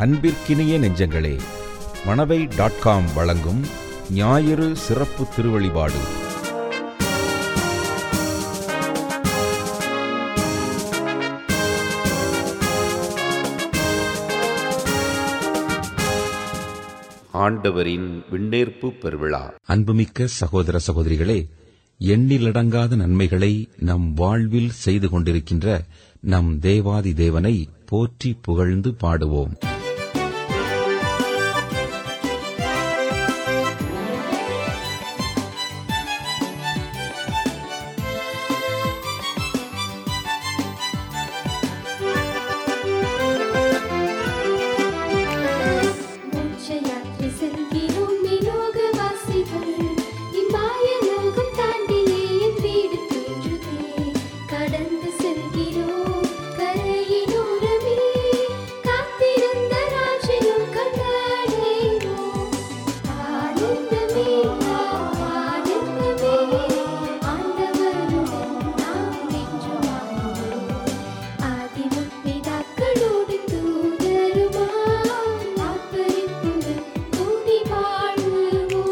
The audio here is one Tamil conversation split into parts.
அன்பிற்கினிய நெஞ்சங்களே மணவை டாட் காம் வழங்கும் ஞாயிறு சிறப்பு திருவழிபாடு ஆண்டவரின் விண்ணேற்பு பெருவிழா அன்புமிக்க சகோதர சகோதரிகளே எண்ணிலடங்காத நன்மைகளை நம் வாழ்வில் செய்து கொண்டிருக்கின்ற நம் தேவாதி தேவனை போற்றி புகழ்ந்து பாடுவோம் மோட்சயாத்திரை செல்கிறோம் விலோகவாசிகள். இம்மாய லோகம் தாண்டியே என் வீடு தோன்றுதே. கடந்து செல்கிறோம் கரையினோரமே. காத்திருந்த ராஜ்யம் கண்டடைவோம். ஆனந்தமே, ஆனந்தமே. ஆண்டவருடன் நாம் என்று வாழ்வோம். ஆதிமுற்பிதாக்களோடு தூதருமாய் ஆர்ப்பரிப்புடன் கூடி வாழ்வோம்.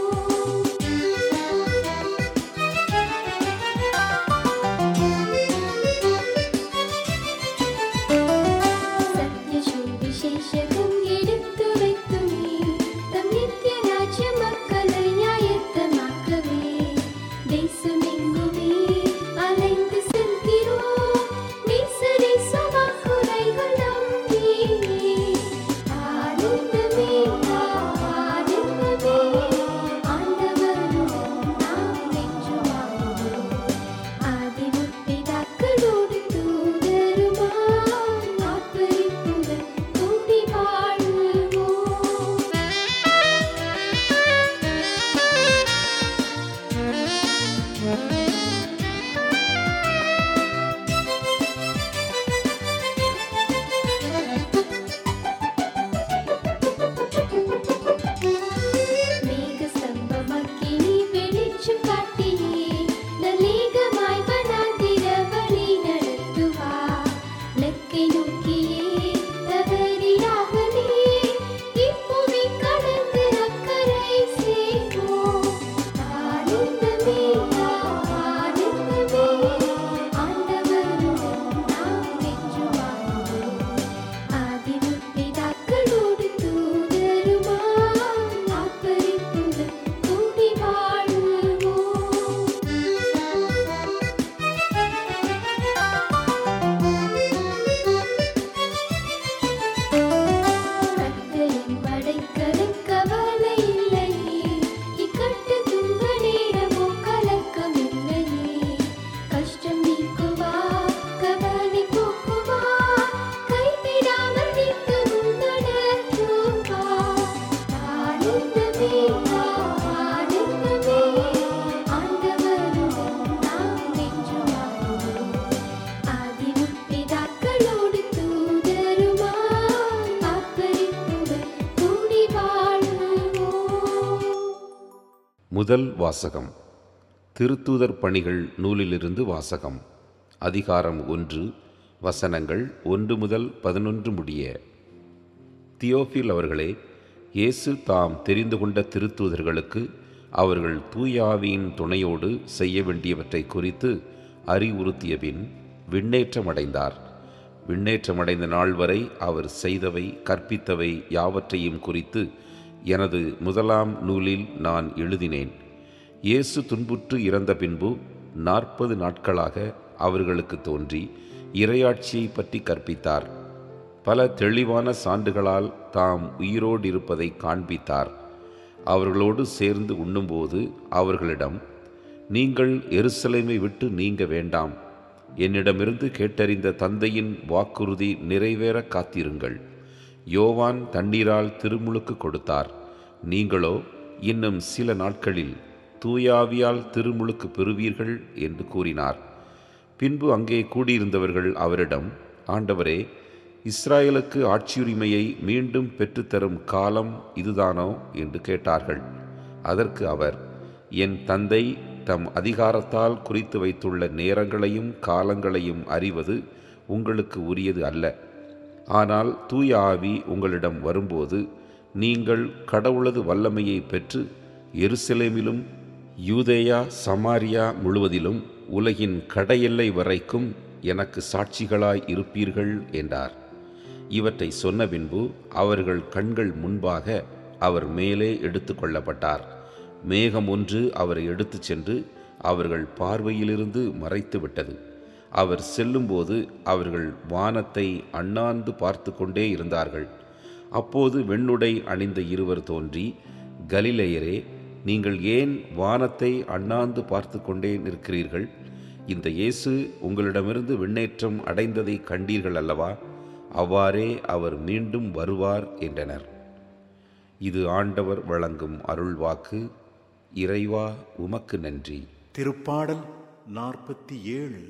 சத்ய சுவிசேஷகம் எடுத்துரைத்துமே தம் நித்திய ராஜ்ய மக்களை ஆயத்தமாக்கவே தேசமெங்குமே அலைந்து செல்கிறோம் நேச நேசமாக்குரைகள் நம்பியே ஆனந்தமே ஆனந்தமே ஆண்டவருடன் நாம் என்று வாழ்வோம் ஆதிமுற்பிதாக்களோடு தூதருமாய் ஆர்ப்பரிப்புடன் கூடி வாழ்வோம் மேகஸ்தம்பமக்கினி வெளிச்சம் காட்டியே நல்லேகமாய் வனாந்திர வழி நடத்துவார். லக்கை நோக்கியே தவறிடாமலே இப்புவி கடந்து அக்கரை சேர்வோம். ஆனந்தமே, ஆனந்தமே, ஆண்டவருடன் நாம் என்று வாழ்வோம். ஆதிமுற்பிதாக்களோடு தூதருமாய் ஆர்ப்பரிப்புடன் கூடி வாழ்வோம். கர்த்தரின் படைக்கலன் கவலை இல்லையே இக்கட்டு துன்ப நேரமோ கலக்கம் இல்லையே கஷ்டம் நீக்குவா கவலை போக்குவா கைவிடாமல் நித்தமும் நடத்துவா ஆனந்தமே ஆனந்தமே ஆண்டவருடன் நாம் என்று வாழ்வோம் ஆதிமுற்பிதாக்களோடு தூதருமாய் ஆர்ப்பரிப்புடன் கூடி வாழ்வோம் முதல் வாசகம் திருத்தூதர் பணிகள் நூலிலிருந்து வாசகம் அதிகாரம் ஒன்று வசனங்கள் ஒன்று முதல் பதினொன்று முடிய தியோஃபில் அவர்களே இயேசு தாம் தெரிந்து கொண்ட திருத்தூதர்களுக்கு அவர்கள் தூயாவியின் துணையோடு செய்ய வேண்டியவற்றை குறித்து அறிவுறுத்தியபின் விண்ணேற்றமடைந்தார் விண்ணேற்றமடைந்த நாள் வரை அவர் செய்தவை கற்பித்தவை யாவற்றையும் குறித்து எனது முதலாம் நூலில் நான் எழுதினேன் இயேசு துன்புற்று இறந்த பின்பு நாற்பது நாட்களாக அவர்களுக்கு தோன்றி இறையாட்சியை பற்றி கற்பித்தார் பல தெளிவான சான்றுகளால் தாம் உயிரோடு இருப்பதை காண்பித்தார் அவர்களோடு சேர்ந்து உண்ணும்போது அவர்களிடம் நீங்கள் எருசலேமை விட்டு நீங்க வேண்டாம் என்னிடமிருந்து கேட்டறிந்த தந்தையின் வாக்குறுதி நிறைவேற காத்திருங்கள் யோவான் தண்ணீரால் திருமுழுக்கு கொடுத்தார் நீங்களோ இன்னும் சில நாட்களில் தூயாவியால் திருமுழுக்கு பெறுவீர்கள் என்று கூறினார் பின்பு அங்கே கூடியிருந்தவர்கள் அவரிடம் ஆண்டவரே இஸ்ராயலுக்கு ஆட்சியுரிமையை மீண்டும் பெற்றுத்தரும் காலம் இதுதானோ என்று கேட்டார்கள் அதற்கு அவர் என் தந்தை தம் அதிகாரத்தால் குறித்து வைத்துள்ள நேரங்களையும் காலங்களையும் அறிவது உங்களுக்கு உரியது அல்ல ஆனால் தூய ஆவி உங்களிடம் வரும்போது நீங்கள் கடவுளது வல்லமையை பெற்று எருசலேமிலும் யூதேயா சமாரியா முழுவதிலும் உலகின் கடையெல்லை வரைக்கும் எனக்கு சாட்சிகளாய் இருப்பீர்கள் என்றார் இவற்றை சொன்ன பின்பு அவர்கள் கண்கள் முன்பாக அவர் மேலே எடுத்து கொள்ளப்பட்டார் மேகம் ஒன்று அவரை எடுத்துச் சென்று அவர்கள் பார்வையிலிருந்து மறைத்து விட்டது அவர் செல்லும்போது அவர்கள் வானத்தை அண்ணாந்து பார்த்து கொண்டே இருந்தார்கள் அப்போது வெண்ணுடை அணிந்த இருவர் தோன்றி கலிலேயரே நீங்கள் ஏன் வானத்தை அண்ணாந்து பார்த்து கொண்டே நிற்கிறீர்கள் இந்த இயேசு உங்களிடமிருந்து விண்ணேற்றம் அடைந்ததை கண்டீர்கள் அல்லவா அவ்வாறே அவர் மீண்டும் வருவார் என்றனர் இது ஆண்டவர் வழங்கும் அருள்வாக்கு இறைவா உமக்கு நன்றி திருப்பாடல் நாற்பத்தி ஏழு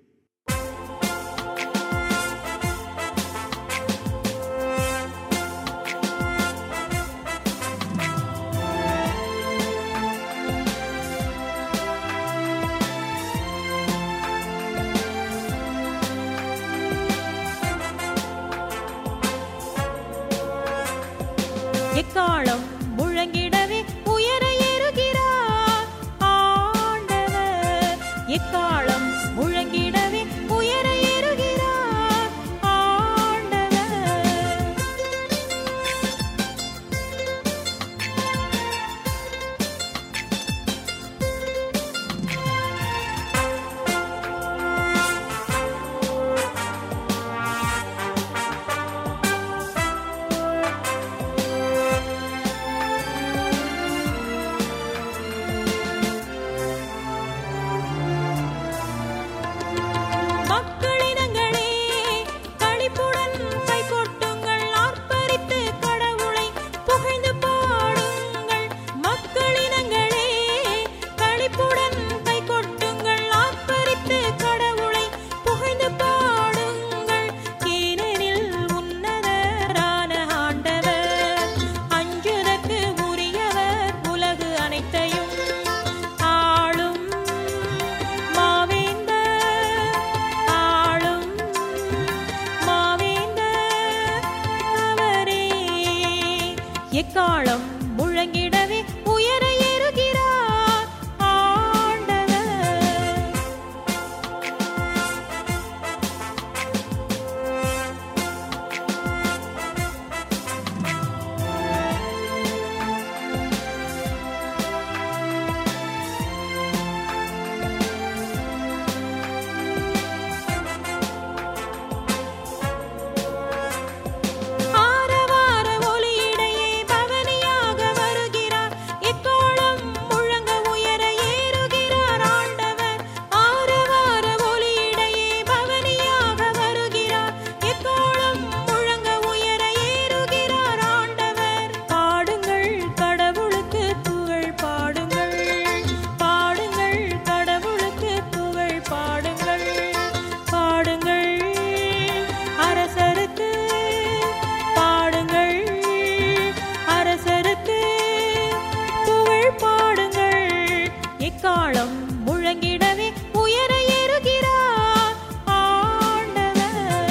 எக்காலம் முழங்கிடவே உயர ஏறுகிறார் ஆண்டவர் எக்காலம் முழங்கிடவே உயர ஏறுகிறார் ஆண்டவர் மக்களினங்களே களிப்புடன் கைகொட்டுங்கள் ஆர்ப்பரித்து கடவுளை புகழ்ந்து பாடுங்கள் மக்களினங்களே களிப்புடன் கைகொட்டுங்கள் ஆர்ப்பரித்து கடவுளை புகழ்ந்து பாடுங்கள் ஏனெனில் உன்னதரான ஆண்டவர் அஞ்சுதற்கு உரியவர் உலகு அனைத்தையும் ஆளும் மாவேந்தர் ஆளும் மாவேந்தர் அவரே எக்காலம் முழங்கிடவே உயர ஏறுகிறார் ஆண்டவர் ஆரவார ஒலியிடையே பவனியாக வருகிறார் எக்கோளம் முழங்க உயர ஏறுகிறார் ஆண்டவர் ஆரவார ஒலியிடையே பவனியாக வருகிறார் எக்கோளம் முழங்க உயர ஏறுகிறார் ஆண்டவர் பாடுங்கள் கடவுளுக்கு புகழ் பாடுங்கள் பாடுங்கள் கடவுளுக்கு புகழ் பாடுங்கள் பாடுங்கள் அரசருக்கு பாடுங்கள் அரசருக்கு புகழ் பாடுங்கள் எக்காலம் முழங்கிடவே உயர ஏறுகிறார் ஆண்டவர்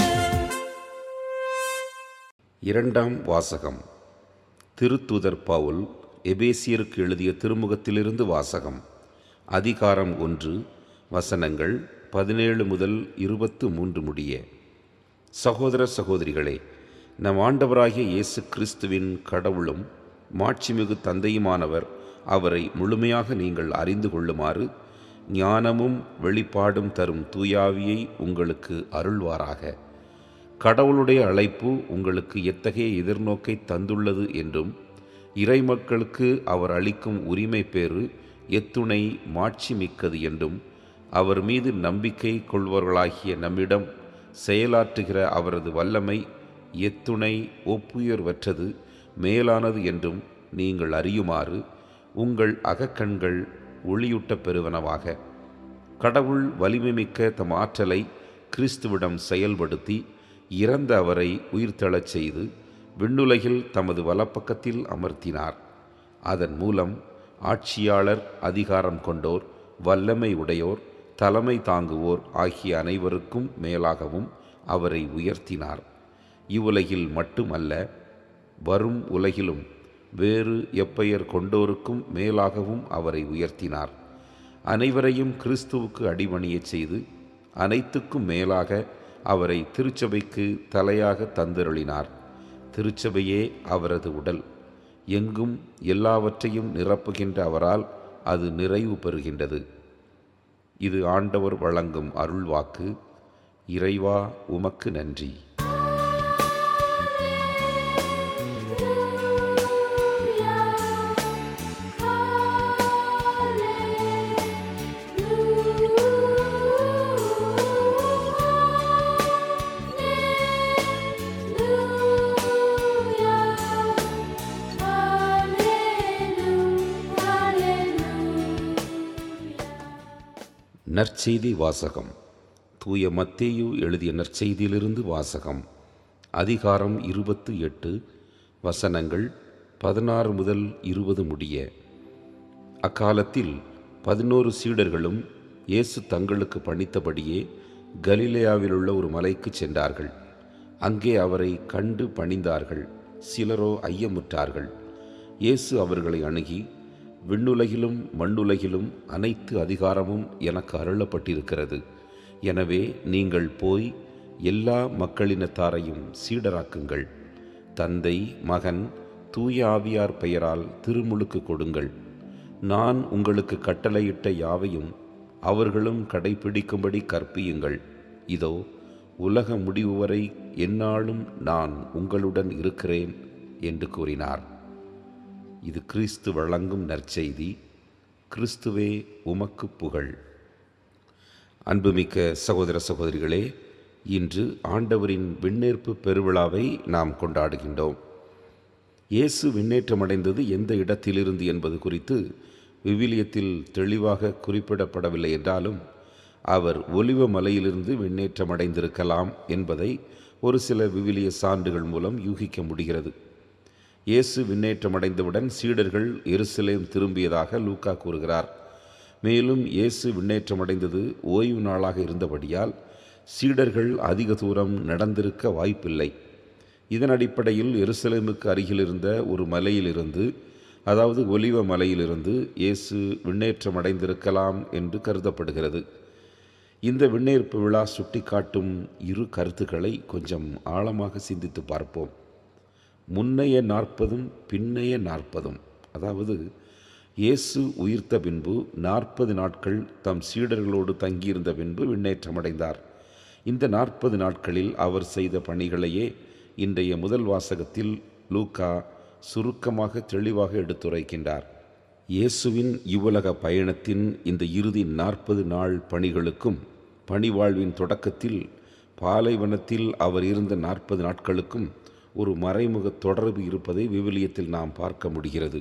இரண்டாம் வாசகம் திருத்துதர் பவுல் எபேசியருக்கு எழுதிய திருமுகத்திலிருந்து வாசகம் அதிகாரம் ஒன்று வசனங்கள் பதினேழு முதல் இருபத்து மூன்று முடிய சகோதர சகோதரிகளே நம் ஆண்டவராகிய இயேசு கிறிஸ்துவின் கடவுளும் மாட்சிமிகு தந்தையுமானவர் அவரை முழுமையாக நீங்கள் அறிந்து கொள்ளுமாறு ஞானமும் வெளிப்பாடும் தரும் தூயாவியை உங்களுக்கு அருள்வாராக கடவுளுடைய அழைப்பு உங்களுக்கு எத்தகைய எதிர்நோக்கை தந்துள்ளது என்றும் இறைமக்களுக்கு அவர் அளிக்கும் உரிமை பேறு எத்துணை மாட்சி மிக்கது என்றும் அவர் மீது நம்பிக்கை கொள்வர்களாகிய நம்மிடம் செயலாற்றுகிற அவரது வல்லமை எத்துணை ஒப்புயர்வற்றது மேலானது என்றும் நீங்கள் அறியுமாறு உங்கள் அகக்கண்கள் ஒளியூட்டப் பெறுவனவாக கடவுள் வலிமைமிக்க தம் ஆற்றலை கிறிஸ்துவிடம் செயல்படுத்தி இறந்த அவரை உயிர்த்தெழச் செய்து விண்ணுலகில் தமது வலப்பக்கத்தில் அமர்த்தினார் அதன் மூலம் ஆட்சியாளர் அதிகாரம் கொண்டோர் வல்லமை உடையோர் தலைமை தாங்குவோர் ஆகிய அனைவருக்கும் மேலாகவும் அவரை உயர்த்தினார் இவ்வுலகில் மட்டுமல்ல வரும் உலகிலும் வேறு எப்பெயர் கொண்டோருக்கும் மேலாகவும் அவரை உயர்த்தினார் அனைவரையும் கிறிஸ்துவுக்கு அடிபணியச் செய்து அனைத்துக்கும் மேலாக அவரை திருச்சபைக்கு தலையாக தந்தருளினார் திருச்சபையே அவரது உடல் எங்கும் எல்லாவற்றையும் நிரப்புகின்ற அவரால் அது நிறைவு பெறுகின்றது இது ஆண்டவர் வழங்கும் அருள்வாக்கு இறைவா உமக்கு நன்றி நற்செய்தி வாசகம் தூய மத்தேயு எழுதிய நற்செய்தியிலிருந்து வாசகம் அதிகாரம் இருபத்து எட்டு வசனங்கள் பதினாறு முதல் இருபது முடிய அக்காலத்தில் பதினோரு சீடர்களும் இயேசு தங்களுக்கு பணித்தபடியே கலிலேயாவிலுள்ள ஒரு மலைக்கு சென்றார்கள் அங்கே அவரை கண்டு பணிந்தார்கள் சிலரோ ஐயமுற்றார்கள் இயேசு அவர்களை அணுகி விண்ணுலகிலும் மண்ணுலகிலும் அனைத்து அதிகாரமும் எனக்கு அருளப்பட்டிருக்கிறது எனவே நீங்கள் போய் எல்லா மக்களினத்தாரையும் சீடராக்குங்கள் தந்தை மகன் தூய ஆவியார் பெயரால் திருமுழுக்கு கொடுங்கள் நான் உங்களுக்கு கட்டளையிட்ட யாவையும் அவர்களும் கடைபிடிக்கும்படி கற்பியுங்கள் இதோ உலக முடிவு வரை எந்நாளும் நான் உங்களுடன் இருக்கிறேன் என்று கூறினார் இது கிறிஸ்து வழங்கும் நற்செய்தி கிறிஸ்துவே உமக்கு புகழ் அன்புமிக்க சகோதர சகோதரிகளே இன்று ஆண்டவரின் விண்ணேற்பு பெருவிழாவை நாம் கொண்டாடுகின்றோம் இயேசு விண்ணேற்றமடைந்தது எந்த இடத்திலிருந்து என்பது குறித்து விவிலியத்தில் தெளிவாக குறிப்பிடப்படவில்லை என்றாலும் அவர் ஒலிவ மலையிலிருந்து விண்ணேற்றமடைந்திருக்கலாம் என்பதை ஒரு சில விவிலிய சான்றுகள் மூலம் யூகிக்க முடிகிறது இயேசு விண்ணேற்றமடைந்தவுடன் சீடர்கள் எருசலேம் திரும்பியதாக லூக்கா கூறுகிறார் மேலும் இயேசு விண்ணேற்றமடைந்தது ஓய்வு நாளாக இருந்தபடியால் சீடர்கள் அதிக தூரம் நடந்திருக்க வாய்ப்பில்லை இதன் அடிப்படையில் எருசலேமுக்கு அருகில் இருந்த ஒரு மலையிலிருந்து அதாவது ஒலிவ மலையிலிருந்து இயேசு விண்ணேற்றமடைந்திருக்கலாம் என்று கருதப்படுகிறது இந்த விண்ணேற்பு விழா சுட்டிக்காட்டும் இரு கருத்துக்களை கொஞ்சம் ஆழமாக சிந்தித்து பார்ப்போம் முன்னைய நாற்பதும் பின்னைய நாற்பதும் அதாவது இயேசு உயிர்த்த பின்பு நாற்பது நாட்கள் தம் சீடர்களோடு தங்கியிருந்த பின்பு விண்ணேற்றமடைந்தார் இந்த நாற்பது நாட்களில் அவர் செய்த பணிகளையே இன்றைய முதல் வாசகத்தில் லூக்கா சுருக்கமாக தெளிவாக எடுத்துரைக்கின்றார் இயேசுவின் இவ்வுலக பயணத்தின் இந்த இறுதி நாற்பது நாள் பணிகளுக்கும் பணிவாழ்வின் தொடக்கத்தில் பாலைவனத்தில் அவர் இருந்த நாற்பது நாட்களுக்கும் ஒரு மறைமுக தொடர்பு இருப்பதை விவிலியத்தில் நாம் பார்க்க முடிகிறது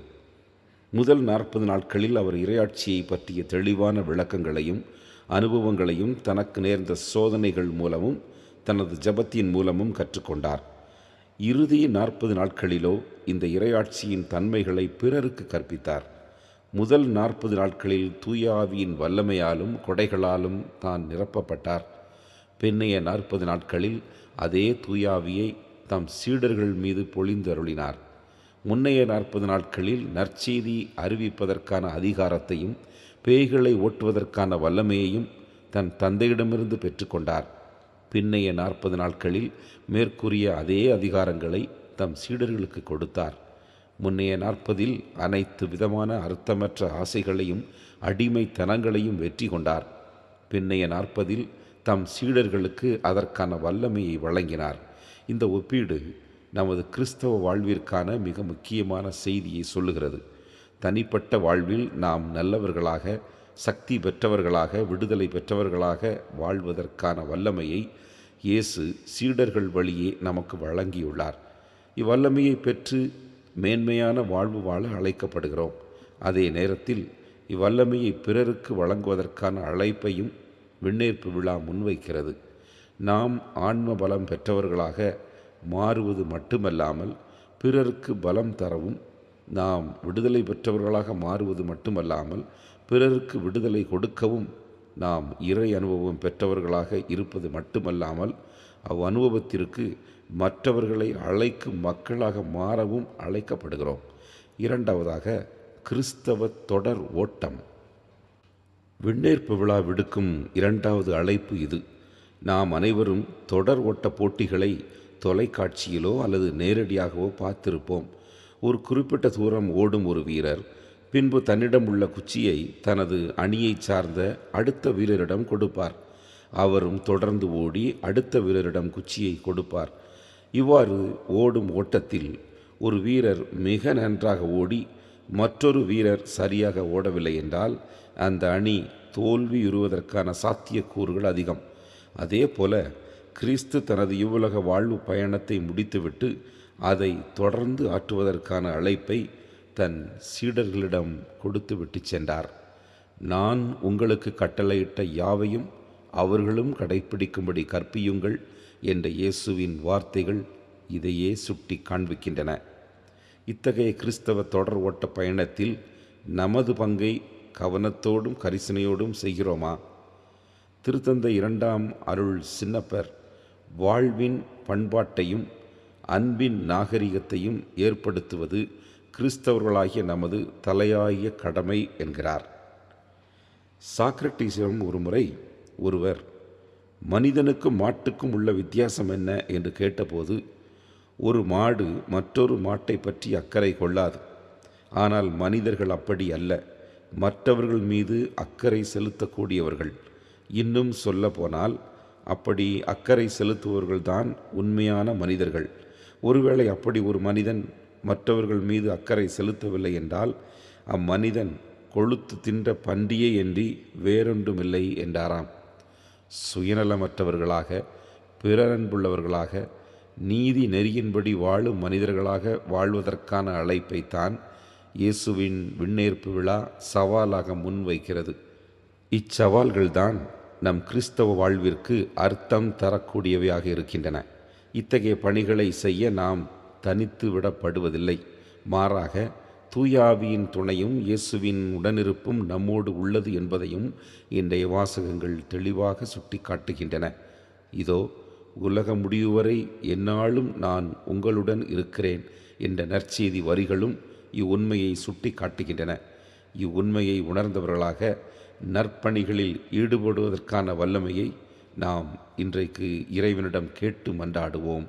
முதல் நாற்பது நாட்களில் அவர் இரையாட்சியை பற்றிய தெளிவான விளக்கங்களையும் அனுபவங்களையும் தனக்கு நேர்ந்த சோதனைகள் மூலமும் தனது ஜபத்தின் மூலமும் கற்றுக்கொண்டார் இறுதி நாற்பது நாட்களிலோ இந்த இரையாட்சியின் தன்மைகளை பிறருக்கு கற்பித்தார் முதல் நாற்பது நாட்களில் தூய ஆவியின் வல்லமையாலும் கொடைகளாலும் தான் நிரப்பப்பட்டார் பின்னைய நாற்பது நாட்களில் அதே தூயாவியை தம் சீடர்கள் மீது பொழிந்தருளினார் முன்னைய நாற்பது நாட்களில் நற்செய்தி அறிவிப்பதற்கான அதிகாரத்தையும் பேய்களை ஓட்டுவதற்கான வல்லமையையும் தன் தந்தையிடமிருந்து பெற்றுக்கொண்டார் பின்னைய நாற்பது நாட்களில் மேற்கூறிய அதே அதிகாரங்களை தம் சீடர்களுக்கு கொடுத்தார் முன்னைய நாற்பதில் அனைத்து விதமான அர்த்தமற்ற ஆசைகளையும் அடிமைத்தனங்களையும் வெற்றி கொண்டார் பின்னைய நாற்பதில் தம் சீடர்களுக்கு அதற்கான வல்லமையை வழங்கினார் இந்த ஒப்பீடு நமது கிறிஸ்தவ வாழ்விற்கான மிக முக்கியமான செய்தியை சொல்லுகிறது தனிப்பட்ட வாழ்வில் நாம் நல்லவர்களாக சக்தி பெற்றவர்களாக விடுதலை பெற்றவர்களாக வாழ்வதற்கான வல்லமையை இயேசு சீடர்கள் வழியே நமக்கு வழங்கியுள்ளார் இவ்வல்லமையை பெற்று மேன்மையான வாழ்வு வாழ அழைக்கப்படுகிறோம் அதே நேரத்தில் இவ்வல்லமையை பிறருக்கு வழங்குவதற்கான அழைப்பையும் விண்ணேற்பு விழா முன்வைக்கிறது நாம் ஆன்ம பலம் பெற்றவர்களாக மாறுவது மட்டுமல்லாமல் பிறருக்கு பலம் தரவும் நாம் விடுதலை பெற்றவர்களாக மாறுவது மட்டுமல்லாமல் பிறருக்கு விடுதலை கொடுக்கவும் நாம் இறை அனுபவம் பெற்றவர்களாக இருப்பது மட்டுமல்லாமல் அவ் அனுபவத்திற்கு மற்றவர்களை அழைக்கும் மக்களாக மாறவும் அழைக்கப்படுகிறோம் இரண்டாவதாக கிறிஸ்தவ தொடர் ஓட்டம் விண்ணேற்பு விழா விடுக்கும் இரண்டாவது அழைப்பு இது நாம் அனைவரும் தொடர் ஓட்ட போட்டிகளை தொலைக்காட்சியிலோ அல்லது நேரடியாகவோ பார்த்திருப்போம் ஒரு குறிப்பிட்ட தூரம் ஓடும் ஒரு வீரர் பின்பு தன்னிடம் உள்ள குச்சியை தனது அணியைச் சார்ந்த அடுத்த வீரரிடம் கொடுப்பார் அவரும் தொடர்ந்து ஓடி அடுத்த வீரரிடம் குச்சியை கொடுப்பார் இவ்வாறு ஓடும் ஓட்டத்தில் ஒரு வீரர் மிக நன்றாக ஓடி மற்றொரு வீரர் சரியாக ஓடவில்லை என்றால் அந்த அணி தோல்வியுறுவதற்கான சாத்தியக்கூறுகள் அதிகம் அதே போல கிறிஸ்து தனது இவ்வுலக வாழ்வு பயணத்தை முடித்துவிட்டு அதை தொடர்ந்து ஆற்றுவதற்கான அழைப்பை தன் சீடர்களிடம் கொடுத்துவிட்டு சென்றார் நான் உங்களுக்கு கட்டளையிட்ட யாவையும் அவர்களும் கடைப்பிடிக்கும்படி கற்பியுங்கள் என்ற இயேசுவின் வார்த்தைகள் இதையே சுட்டி காண்பிக்கின்றன இத்தகைய கிறிஸ்தவ தொடர் ஓட்ட பயணத்தில் நமது பங்கை கவனத்தோடும் கரிசனையோடும் செய்கிறோமா திருத்தந்தை இரண்டாம் அருள் சின்னப்பர் வாழ்வின் பண்பாட்டையும் அன்பின் நாகரிகத்தையும் ஏற்படுத்துவது கிறிஸ்தவர்களாகிய நமது தலையாய கடமை என்கிறார் சாக்ரட்டிஸிடம் ஒரு முறை ஒருவர் மனிதனுக்கும் மாட்டுக்கும் உள்ள வித்தியாசம் என்ன என்று கேட்டபோது ஒரு மாடு மற்றொரு மாட்டை பற்றி அக்கறை கொள்ளாது ஆனால் மனிதர்கள் அப்படி அல்ல மற்றவர்கள் மீது அக்கறை செலுத்தக்கூடியவர்கள் இன்னும் சொல்ல போனால் அப்படி அக்கறை செலுத்துபவர்கள்தான் உண்மையான மனிதர்கள் ஒருவேளை அப்படி ஒரு மனிதன் மற்றவர்கள் மீது அக்கறை செலுத்தவில்லை என்றால் அம்மனிதன் கொழுத்து தின்ற பன்றியே என்று வேறொன்றுமில்லை என்றாராம் சுயநலமற்றவர்களாக பிறரன்புள்ளவர்களாக நீதி நெறியின்படி வாழும் மனிதர்களாக வாழ்வதற்கான அழைப்பைத்தான் இயேசுவின் விண்ணேற்பு விழா சவாலாக முன்வைக்கிறது இச்சவால்கள்தான் நம் கிறிஸ்தவ வாழ்விற்கு அர்த்தம் தரக்கூடியவையாக இருக்கின்றன இத்தகைய பணிகளை செய்ய நாம் தனித்து விடப்படுவதில்லை மாறாக தூயாவியின் துணையும் இயேசுவின் உடனிருப்பும் நம்மோடு உள்ளது என்பதையும் இன்றைய வாசகங்கள் தெளிவாக சுட்டி காட்டுகின்றன இதோ உலக முடிவு வரை எந்நாளும் நான் உங்களுடன் இருக்கிறேன் என்ற நற்செய்தி வரிகளும் இவ்வுண்மையை சுட்டி காட்டுகின்றன இவ்வுண்மையை உணர்ந்தவர்களாக நற்பணிகளில் ஈடுபடுவதற்கான வல்லமையை நாம் இன்றைக்கு இறைவனிடம் கேட்டு மன்றாடுவோம்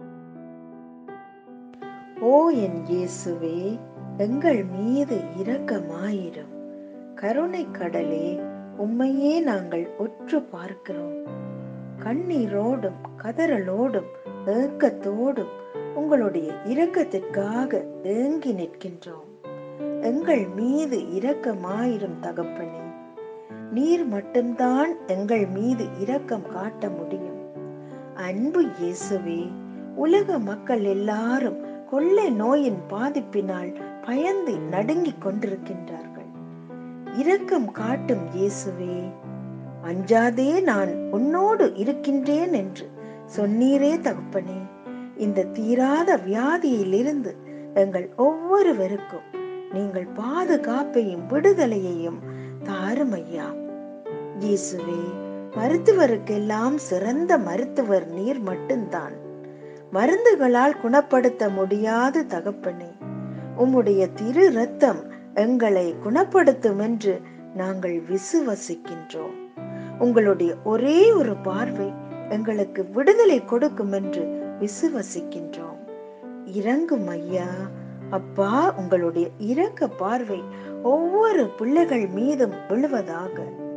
ஓ என் இயேசுவே எங்கள் மீது இரக்கமாயிரும் கருணை கடலே உம்மையே நாங்கள் ஒற்று பார்க்கிறோம் கண்ணீரோடும் கதறலோடும் ஏக்கத்தோடும் உங்களுடைய இரக்கத்திற்காக ஏங்கி நிற்கின்றோம் எங்கள் மீது இரக்கமாயிரும் தகப்பனே நீர் மட்டும்தான் எங்கள் மீது இரக்கம் காட்ட முடியும் அன்பு இயேசுவே உலக மக்கள் எல்லாரும் கொள்ளை நோயின் பாதிப்பினால் பயந்து நடுங்கிக் கொண்டிருக்கின்றார்கள் இரக்கம் காட்டும் இயேசுவே அஞ்சாதே நான் உன்னோடு இருக்கின்றேன் என்று சொன்னீரே தகப்பனே இந்த தீராத வியாதியிலிருந்து எங்கள் ஒவ்வொருவருக்கும் நீங்கள் பாதுகாப்பையும் விடுதலையையும் தாரும் ஐயா இயேசுவே மருத்துவருக்கெல்லாம் சிறந்த மருத்துவர் நீர் மட்டும்தான் மருந்துகளால் குணப்படுத்த முடியாது தகப்பனே உம்முடைய திரு ரத்தம் எங்களை குணப்படுத்தும் என்று நாங்கள் விசுவசிக்கின்றோம் உங்களுடைய ஒரே ஒரு பார்வை எங்களுக்கு விடுதலை கொடுக்கும் என்று விசுவசிக்கின்றோம் இறங்கும் ஐயா அப்பா உங்களுடைய இரக்க பார்வை ஒவ்வொரு பிள்ளைகள் மீதும் விழுவதாக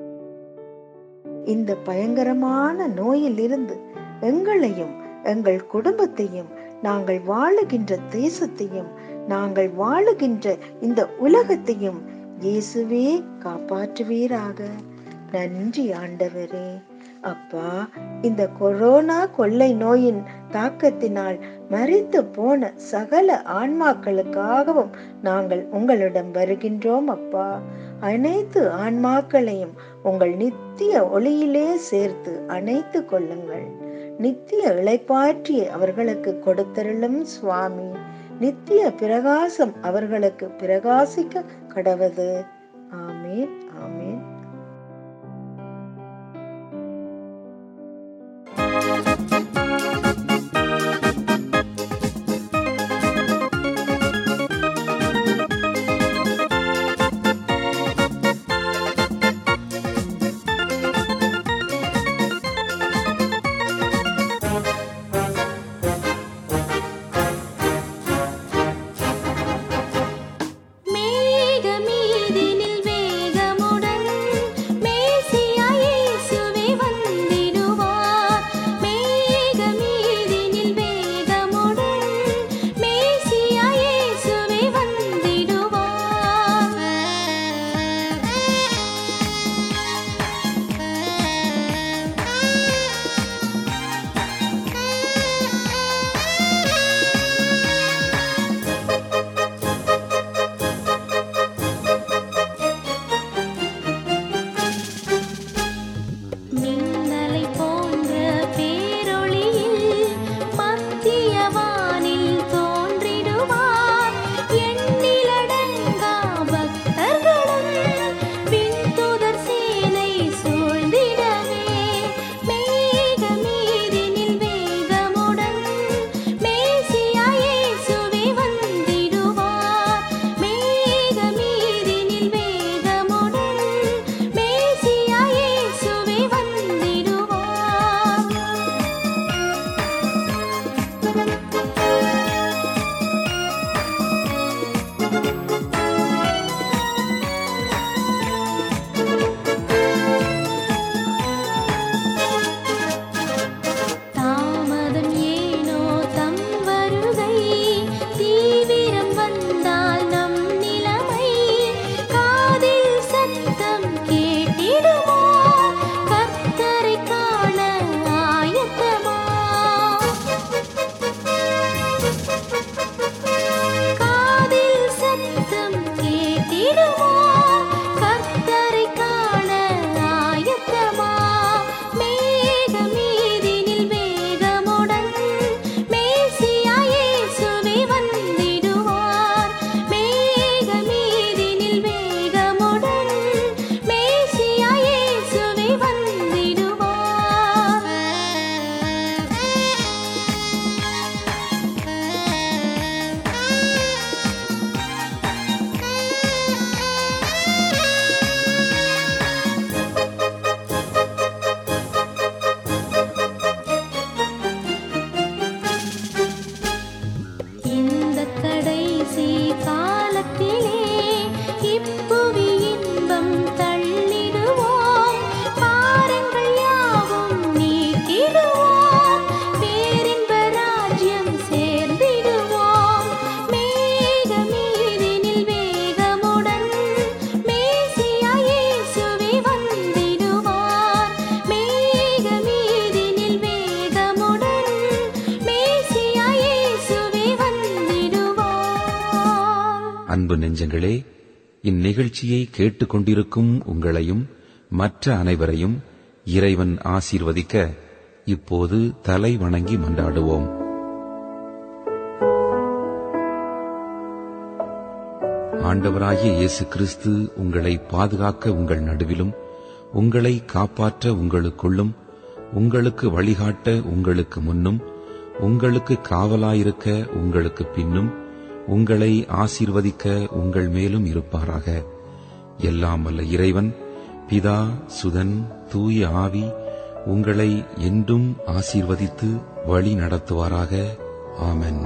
இந்த பயங்கரமான நோயிலிருந்து எங்களையும் எங்கள் குடும்பத்தையும் நாங்கள் வாழுகின்ற தேசத்தையும் நாங்கள் வாழுகின்ற இந்த உலகத்தையும் இயேசுவே காப்பாற்றுவீராக நன்றி ஆண்டவரே அப்பா இந்த கொரோனா கொள்ளை நோயின் தாக்கத்தினால் மறித்து போன சகல ஆன்மாக்களுக்காகவும் நாங்கள் உங்களிடம் வருகின்றோம் அப்பா அனைத்து ஆன்மாக்களையும் உங்கள் நித்திய ஒளியிலே சேர்த்து அணைத்து கொள்ளுங்கள் நித்திய இளைப்பாற்றி அவர்களுக்கு கொடுத்தருளும் சுவாமி நித்திய பிரகாசம் அவர்களுக்கு பிரகாசிக்க கடவது ஆமேன் ஆமேன் நிகழ்ச்சியை கேட்டுக்கொண்டிருக்கும் உங்களையும் மற்ற அனைவரையும் இறைவன் ஆசீர்வதிக்க இப்போது தலை வணங்கி மன்றாடுவோம் ஆண்டவராகிய இயேசு கிறிஸ்து உங்களை பாதுகாக்க உங்கள் நடுவிலும் உங்களை காப்பாற்ற உங்களுக்குள்ளும் உங்களுக்கு வழிகாட்ட உங்களுக்கு முன்னும் உங்களுக்கு காவலாயிருக்க உங்களுக்கு பின்னும் உங்களை ஆசீர்வதிக்க உங்கள் மேலும் இருப்பாராக எல்லாம் வல்ல இறைவன் பிதா சுதன் தூய ஆவி உங்களை என்றும் ஆசீர்வதித்து வழி நடத்துவாராக ஆமென்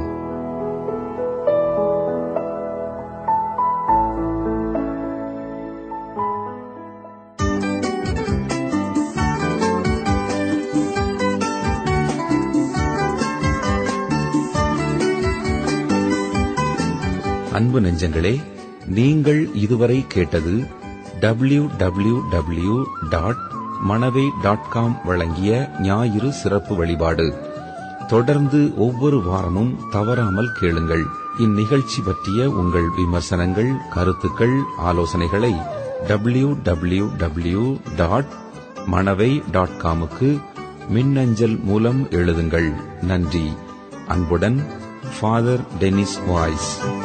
அன்பு நெஞ்சங்களே நீங்கள் இதுவரை கேட்டது W W W dot Manavai dot com வழங்கிய ஞாயிறு சிறப்பு வழிபாடு தொடர்ந்து ஒவ்வொரு வாரமும் தவறாமல் கேளுங்கள் இந்நிகழ்ச்சி பற்றிய உங்கள் விமர்சனங்கள் கருத்துக்கள் ஆலோசனைகளை W W W dot Manavai dot காமுக்கு மின்னஞ்சல் மூலம் எழுதுங்கள் நன்றி அன்புடன் ஃபாதர் டெனிஸ் வாய்ஸ்